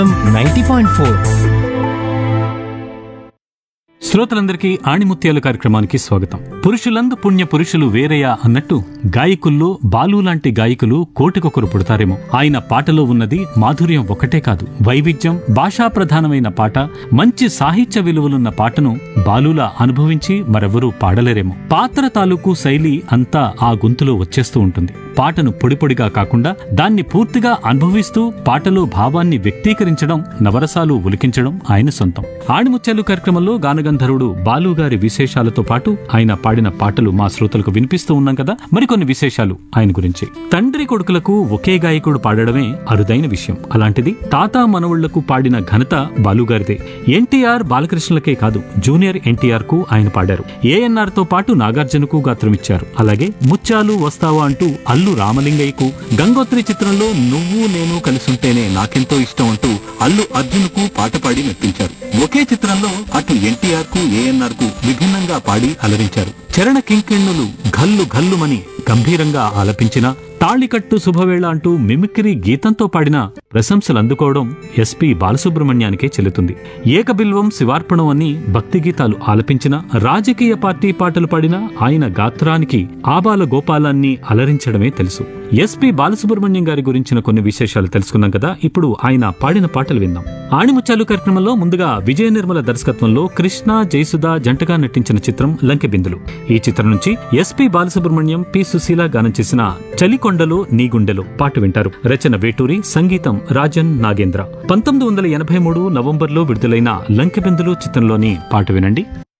ninety point four శ్రోతలందరికీ ఆణిముత్యాలు కార్యక్రమానికి స్వాగతం పురుషులందు పుణ్య పురుషులు వేరయ్యా అన్నట్టు గాయకుల్లో బాలు లాంటి గాయకులు కోటికొకరు పుడతారేమో ఆయన పాటలో ఉన్నది మాధుర్యం ఒకటే కాదు వైవిధ్యం భాషా ప్రధానమైన పాట మంచి సాహిత్య విలువలున్న పాటను బాలులా అనుభవించి మరెవరూ పాడలేరేమో పాత్ర తాలూకు శైలి అంతా ఆ గొంతులో వచ్చేస్తూ ఉంటుంది పాటను పొడిపొడిగా కాకుండా దాన్ని పూర్తిగా అనుభవిస్తూ పాటలో భావాన్ని వ్యక్తీకరించడం నవరసాలు ఉలికించడం ఆయన సొంతం ఆణిముత్యాలు కార్యక్రమంలో గానగంధర్వుడు బాలు గారి విశేషాలతో పాటు ఆయన పాడిన పాటలు మా శ్రోతలకు వినిపిస్తూ ఉన్నాం కదా మరికొన్ని విశేషాలు ఆయన గురించి తండ్రి కొడుకులకు ఒకే గాయకుడు పాడడమే అరుదైన విషయం అలాంటిది తాత మనవుళ్లకు పాడిన ఘనత బాలుగారిదే ఎన్టీఆర్ బాలకృష్ణలకే కాదు జూనియర్ ఎన్టీఆర్ కు ఆయన పాడారు ఏఎన్ఆర్ తో పాటు నాగార్జునకు గాత్రమిచ్చారు అలాగే ముత్యాలు వస్తావా అంటూ అల్లు రామలింగయ్యకు గంగోత్రి చిత్రంలో నువ్వు నేను కలిసుంటేనే నాకెంతో ఇష్టం అంటూ అల్లు అర్జున్కు పాట పాడి మెప్పించారు ఒకే చిత్రంలో అటు ఎన్టీఆర్ కు ఏఎన్ఆర్ కు విభిన్నంగా పాడి అలరించారు చరణ కింకిణ్ణులు ఘల్లు ఘల్లుమని గంభీరంగా ఆలపించిన తాళికట్టు శుభవేళ అంటూ మిమిక్రీ గీతంతో పాడిన ప్రశంసలు అందుకోవడం ఎస్పి బాలసుబ్రహ్మణ్యానికే చెల్లుతుంది ఏకబిల్వం శివార్పణం అని భక్తి గీతాలు ఆలపించిన రాజకీయ పార్టీ పాటలు పాడిన ఆయన గాత్రానికి ఆబాల గోపాలాన్ని అలరించడమే తెలుసు ఎస్పి బాలసుబ్రహ్మణ్యం గారి గురించిన కొన్ని విశేషాలు తెలుసుకున్నాం కదా ఇప్పుడు ఆయన పాడిన పాటలు విందాం ఆణిముత్యాలు కార్యక్రమంలో ముందుగా విజయ నిర్మల దర్శకత్వంలో కృష్ణ జయసుధ జంటగా నటించిన చిత్రం లంకెబిందులు ఈ చిత్రం నుంచి ఎస్పి బాలసుబ్రహ్మణ్యం పి సుశీల గానం చేసిన చలికొండలో నీ గుండెలో పాట వింటారు రచన వేటూరి సంగీతం రాజన్ నాగేంద్ర పంతొమ్మిది వందల ఎనభై మూడు నవంబర్లో విడుదలైన లంకెబిందులు చిత్రంలోని పాట వినండి